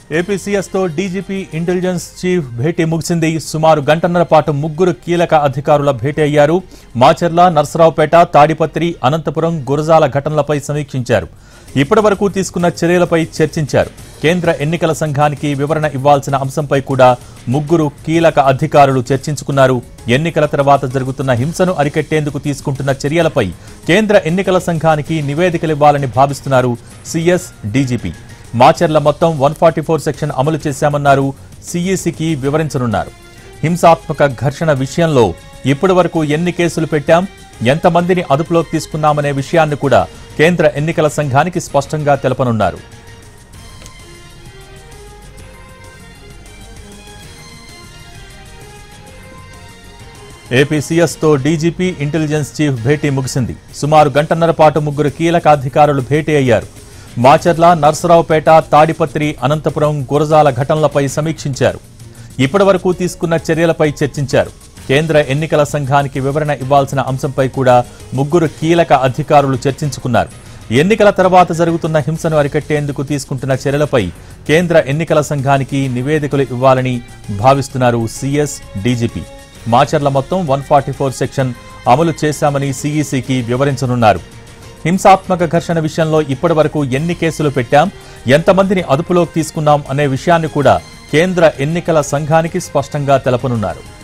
APCS తో DGP intelligence chief భేటీ ముగిసింది సుమారు గంటన్నర పాటు ముగ్గురు కీలక అధికారుల భేటీ అయ్యారు మాచర్ల నర్సరావుపేట తాడిపత్రి అనంతపురం గురజాల ఘటనలపై సమీక్షించారు ఇప్పటి వరకు తీసుకున్న చర్యలపై చర్చించారు కేంద్ర ఎన్నికల సంఘానికి వివరణ ఇవ్వాల్సిన అంశంపై కూడా ముగ్గురు కీలక అధికారులు చర్చించుకున్నారు ఎన్నికల తర్వాత జరుగుతున్న హింసను అరికట్టేందుకు తీసుకుంటున్న చర్యలపై కేంద్ర ఎన్నికల సంఘానికి నివేదికలివ్వాలని భావిస్తున్నారు సీఎస్ డీజీపీ మాచర్ల మొత్తం వన్ ఫార్టీ ఫోర్ సెక్షన్ అమలు చేశామన్నారు సీఈసీకి వివరించనున్నారు హింసాత్మక ఘర్షణ విషయంలో ఇప్పటి వరకు ఎన్ని కేసులు పెట్టాం ఎంతమందిని అదుపులోకి తీసుకున్నామనే విషయాన్ని కూడా కేంద్ర ఎన్నికల సంఘానికి స్పష్టంగా తెలపనున్నారు ఏపీసీఎస్ తో డీజీపీ ఇంటెలిజెన్స్ చీఫ్ భేటీ ముగిసింది సుమారు గంటన్నర పాటు ముగ్గురు కీలక అధికారులు భేటీ అయ్యారు మాచర్ల నర్సరావుపేట తాడిపత్రి అనంతపురం గురజాల ఘటనలపై సమీక్షించారు ఇప్పటి వరకు తీసుకున్న చర్యలపై చర్చించారు కేంద్ర ఎన్నికల సంఘానికి వివరణ ఇవ్వాల్సిన అంశంపై కూడా ముగ్గురు కీలక అధికారులు చర్చించుకున్నారు ఎన్నికల తర్వాత జరుగుతున్న హింసను అరికట్టేందుకు తీసుకుంటున్న చర్యలపై కేంద్ర ఎన్నికల సంఘానికి నివేదికలు ఇవ్వాలని భావిస్తున్నారు సీఎస్ డీజీపీ మాచర్ల మొత్తం వన్ ఫార్టీ ఫోర్ సెక్షన్ అమలు చేశామని సీఈసీకి వివరించనున్నారు హింసాత్మక ఘర్షణ విషయంలో ఇప్పటి వరకు ఎన్ని కేసులు పెట్టాం ఎంతమందిని అదుపులోకి తీసుకున్నాం అనే విషయాన్ని కూడా కేంద్ర ఎన్నికల సంఘానికి స్పష్టంగా తెలపనున్నారు